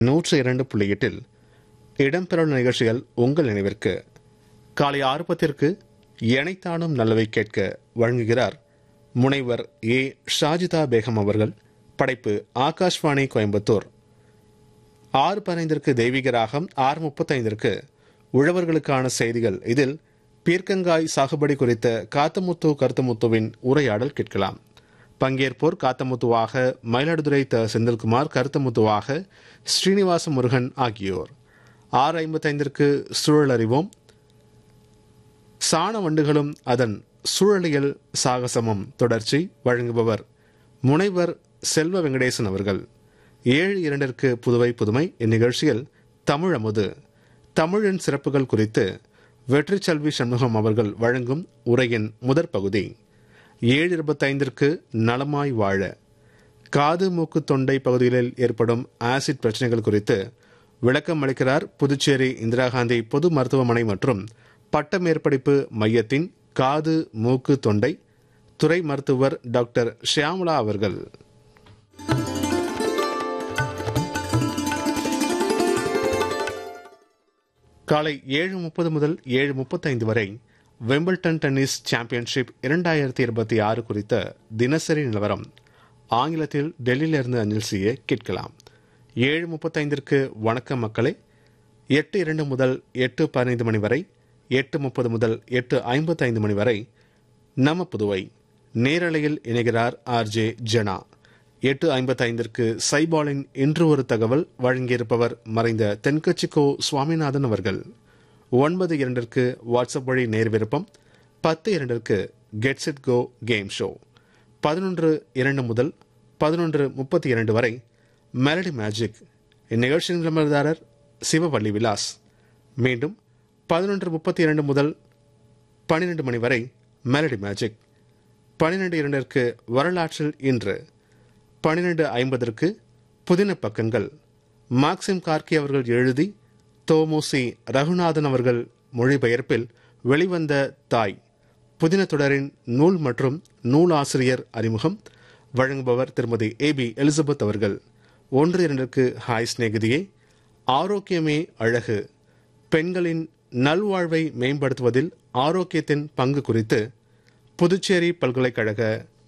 நூற்று இரண்டு புள்ளி எட்டில் இடம்பெறவுள்ள நிகழ்ச்சிகள் உங்கள் நினைவிற்கு காலை ஆறு பத்திற்கு எனைத்தானும் நல்லவை கேட்க வழங்குகிறார் முனைவர் ஏ ஷாஜிதா பேகம் அவர்கள் படைப்பு ஆகாஷ்வாணி கோயம்புத்தூர் ஆறு பதினைந்திற்கு தெய்வீக ராகம் ஆறு முப்பத்தைந்திற்கு உழவர்களுக்கான செய்திகள் இதில் பீர்க்கங்காய் சாகுபடி குறித்த காத்தமுத்து கருத்தமுத்துவின் உரையாடல் கேட்கலாம் பங்கேற்போர் காத்தமுத்துவாக மயிலாடுதுறை த செந்தில்குமார் கருத்தமுத்துவாக ஸ்ரீனிவாச முருகன் ஆகியோர் ஆறு ஐம்பத்தைந்திற்கு சூழல் அறிவோம் சாண வண்டுகளும் அதன் சூழலியல் சாகசமும் தொடர்ச்சி வழங்குபவர் முனைவர் செல்வ வெங்கடேசன் அவர்கள் ஏழு இரண்டிற்கு புதுவை புதுமை இந்நிகழ்ச்சியில் தமிழ் அமுது தமிழின் சிறப்புகள் குறித்து வெற்றி செல்வி சண்முகம் அவர்கள் வழங்கும் உரையின் முதற் பகுதி ஏழு இருபத்தைந்திற்கு நலமாய் வாழ காது மூக்கு தொண்டை பகுதிகளில் ஏற்படும் ஆசிட் பிரச்சனைகள் குறித்து விளக்கம் அளிக்கிறார் புதுச்சேரி இந்திரா காந்தி பொது மருத்துவமனை மற்றும் பட்ட மேற்படிப்பு மையத்தின் காது மூக்கு தொண்டை துறை மருத்துவர் டாக்டர் ஷியாமலா அவர்கள் காலை ஏழு முப்பது முதல் ஏழு முப்பத்தைந்து வரை வெம்பிள்டன் டென்னிஸ் சாம்பியன்ஷிப் இரண்டாயிரத்தி இருபத்தி ஆறு குறித்த தினசரி நிலவரம் ஆங்கிலத்தில் டெல்லியிலிருந்து அஞ்சல் செய்ய கேட்கலாம் ஏழு முப்பத்தைந்திற்கு வணக்கம் மக்களே எட்டு இரண்டு முதல் எட்டு பதினைந்து மணி வரை எட்டு முப்பது முதல் எட்டு ஐம்பத்தைந்து மணி வரை நம்ம புதுவை நேரலையில் இணைகிறார் ஆர்ஜே ஜனா எட்டு ஐம்பத்தைந்திற்கு சைபாலின் இன்று ஒரு தகவல் வழங்கியிருப்பவர் மறைந்த தென்கட்சிக்கோ சுவாமிநாதன் அவர்கள் ஒன்பது இரண்டிற்கு வாட்ஸ்அப் வழி நேர் விருப்பம் பத்து இரண்டிற்கு get set go game show பதினொன்று இரண்டு முதல் பதினொன்று முப்பத்தி இரண்டு வரை மெலடி மேஜிக் இந்நிகழ்ச்சியின் விளம்பரதாரர் சிவவள்ளி விலாஸ் மீண்டும் பதினொன்று முப்பத்தி இரண்டு முதல் பன்னிரண்டு மணி வரை மெலடி மேஜிக் பன்னிரண்டு இரண்டிற்கு வரலாற்றில் இன்று பன்னிரண்டு ஐம்பதற்கு புதின பக்கங்கள் மார்க்சிம் கார்கி அவர்கள் எழுதி தோமுசி ரகுநாதன் அவர்கள் மொழிபெயர்ப்பில் வெளிவந்த தாய் புதின தொடரின் நூல் மற்றும் நூலாசிரியர் அறிமுகம் வழங்குபவர் திருமதி ஏ பி எலிசபெத் அவர்கள் ஒன்று இரண்டிற்கு ஹாய் சிநேகிதியே ஆரோக்கியமே அழகு பெண்களின் நல்வாழ்வை மேம்படுத்துவதில் ஆரோக்கியத்தின் பங்கு குறித்து புதுச்சேரி பல்கலைக்கழக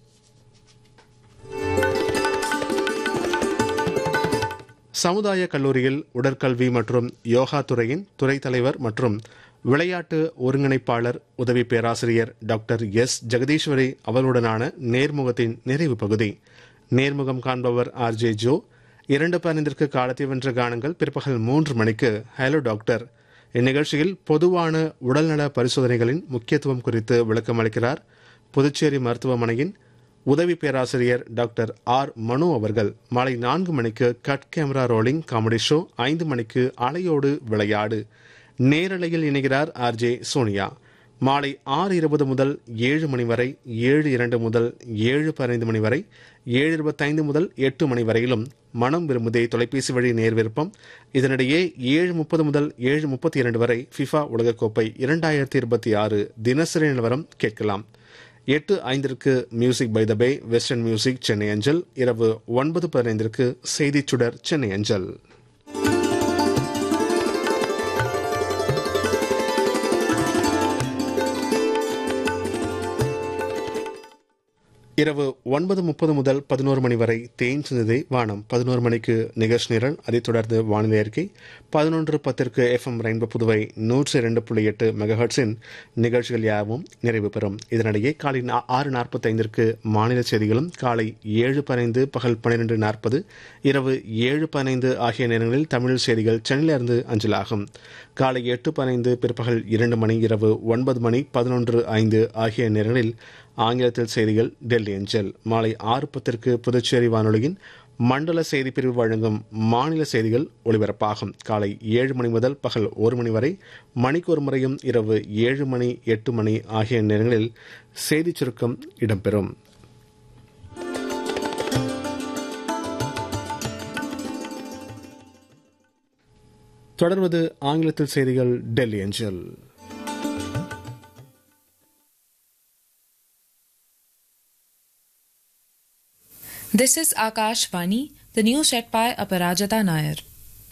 சமுதாய கல்லூரியில் உடற்கல்வி மற்றும் யோகா துறையின் துறை தலைவர் மற்றும் விளையாட்டு ஒருங்கிணைப்பாளர் உதவி பேராசிரியர் டாக்டர் எஸ் ஜெகதீஸ்வரி அவர்களுடனான நேர்முகத்தின் நிறைவு பகுதி நேர்முகம் காண்பவர் ஆர் ஜே ஜோ இரண்டு பதினைந்திற்கு காலத்தை வென்ற கானங்கள் பிற்பகல் மூன்று மணிக்கு ஹலோ டாக்டர் இந்நிகழ்ச்சியில் பொதுவான உடல்நல பரிசோதனைகளின் முக்கியத்துவம் குறித்து விளக்கம் அளிக்கிறார் புதுச்சேரி மருத்துவமனையின் உதவி பேராசிரியர் டாக்டர் ஆர் மனு அவர்கள் மாலை நான்கு மணிக்கு cut camera rolling comedy show ஐந்து மணிக்கு அலையோடு விளையாடு நேரலையில் இணைகிறார் ஆர் ஜே சோனியா மாலை ஆறு இருபது முதல் ஏழு மணி வரை ஏழு இரண்டு முதல் ஏழு பதினைந்து மணி வரை ஏழு இருபத்தைந்து முதல் எட்டு மணி வரையிலும் மனம் விரும்புதே தொலைபேசி வழி நேர் விருப்பம் இதனிடையே ஏழு முப்பது முதல் ஏழு முப்பத்தி இரண்டு வரை ஃபிஃபா உலகக்கோப்பை இரண்டாயிரத்தி இருபத்தி ஆறு தினசரி நிலவரம் கேட்கலாம் எட்டு ஐந்திற்கு music by the bay western music Chennai அஞ்சல் இரவு ஒன்பது பதினைந்திற்கு செய்திச் சுடர் சென்னை அஞ்சல் இரவு ஒன்பது முப்பது முதல் பதினோரு மணி வரை தேன் சிந்ததை வானம் பதினோரு மணிக்கு நிகழ்ச்சி நிரல் அதைத் தொடர்ந்து வானிலை அறிக்கை பதினொன்று பத்திற்கு எஃப்எம் ரெயின்போ புதுவை நூற்றி இரண்டு புள்ளி எட்டு மெகாஹர்ட்ஸின் நிகழ்ச்சிகள் யாவும் நிறைவு பெறும் இதனிடையே காலை நா- ஆறு நாற்பத்தைந்திற்கு மாநில செய்திகளும் காலை ஏழு பதினைந்து பகல் பன்னிரெண்டு நாற்பது இரவு ஏழு பதினைந்து ஆகிய நேரங்களில் தமிழ் செய்திகள் சென்னையிலிருந்து அஞ்சலாகும் காலை எட்டு பதினைந்து பிற்பகல் இரண்டு மணி இரவு ஒன்பது மணி பதினொன்று ஐந்து ஆகிய நேரங்களில் ஆங்கிலத்தில் செய்திகள் டெல்லி அஞ்சல் மாலை ஆறு பத்திற்கு புதுச்சேரி வானொலியின் மண்டல செய்தி பிரிவு வழங்கும் மாநில செய்திகள் ஒலிபரப்பாகும் காலை ஏழு மணி முதல் பகல் ஒரு மணி வரை மணிக்கு ஒரு முறையும் இரவு ஏழு மணி எட்டு மணி ஆகிய நேரங்களில் செய்திச் சுருக்கம் இடம்பெறும் தொடர்வது ஆங்கிலத்தில் செய்திகள் டெல்லி அஞ்சல் This is Akash Vani, the news read by Aparajita Nair.